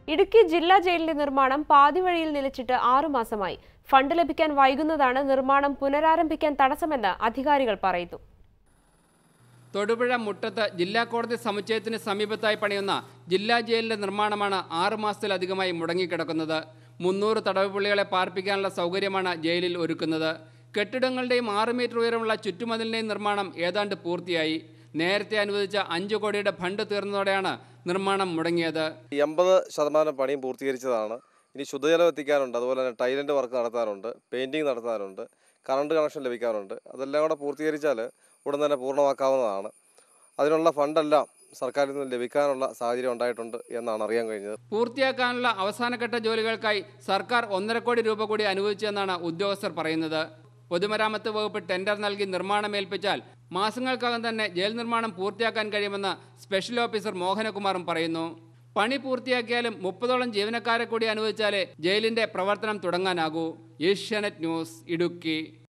ഇടുക്കി ജില്ലാ ജയിലിന്റെ നിർമ്മാണം പാതിവഴിയിൽ നിലച്ചിട്ട് ആറുമാസമായി ഫണ്ട് ലഭിക്കാൻ വൈകുന്നതാണ് നിർമ്മാണം പുനരാരംഭിക്കാൻ തടസ്സമെന്ന് അധികാരികൾ പറയുന്നു തൊടുപുഴ മുട്ടത്ത് ജില്ലാ കോടതി സമുച്ചയത്തിന് സമീപത്തായി പണിയുന്ന ജില്ലാ ജയിലിന്റെ നിർമ്മാണമാണ് ആറ് മാസത്തിലധികമായി മുടങ്ങിക്കിടക്കുന്നത് മുന്നൂറ് തടവുപുള്ളികളെ പാർപ്പിക്കാനുള്ള സൗകര്യമാണ് ജയിലിൽ ഒരുക്കുന്നത് കെട്ടിടങ്ങളുടെയും ആറ് മീറ്റർ ഉയരമുള്ള ചുറ്റുമതിലിന്റെയും നിർമ്മാണം ഏതാണ്ട് പൂർത്തിയായി നേരത്തെ അനുവദിച്ച അഞ്ചു കോടിയുടെ ഫണ്ട് തീർന്നതോടെയാണ് നിർമ്മാണം മുടങ്ങിയത് എൺപത് ശതമാനം പണിയും പൂർത്തീകരിച്ചതാണ് ഇനി ശുദ്ധജലം എത്തിക്കാനുണ്ട് അതുപോലെ തന്നെ ടൈലൻ്റ് വർക്ക് നടത്താനുണ്ട് പെയിൻറ്റിങ് നടത്താനുണ്ട് കറണ്ട് കണക്ഷൻ ലഭിക്കാനുണ്ട് അതെല്ലാം കൂടെ പൂർത്തീകരിച്ചാൽ ഉടൻ തന്നെ പൂർണ്ണമാക്കാവുന്നതാണ് അതിനുള്ള ഫണ്ടെല്ലാം സർക്കാരിൽ നിന്ന് ലഭിക്കാനുള്ള സാഹചര്യം ഉണ്ടായിട്ടുണ്ട് എന്നാണ് അറിയാൻ കഴിഞ്ഞത് പൂർത്തിയാക്കാനുള്ള അവസാനഘട്ട ജോലികൾക്കായി സർക്കാർ ഒന്നര കോടി രൂപ കൂടി അനുവദിച്ചെന്നാണ് ഉദ്യോഗസ്ഥർ പറയുന്നത് പൊതുമരാമത്ത് വകുപ്പ് ടെൻഡർ നൽകി നിർമ്മാണം ഏൽപ്പിച്ചാൽ മാസങ്ങൾക്കകം തന്നെ ജയിൽ നിർമ്മാണം പൂർത്തിയാക്കാൻ കഴിയുമെന്ന് സ്പെഷ്യൽ ഓഫീസർ മോഹനകുമാറും പറയുന്നു പണി പൂർത്തിയാക്കിയാലും മുപ്പതോളം ജീവനക്കാരെ കൂടി അനുവദിച്ചാലേ ജയിലിന്റെ പ്രവർത്തനം തുടങ്ങാനാകൂ ഏഷ്യാനെറ്റ് ന്യൂസ് ഇടുക്കി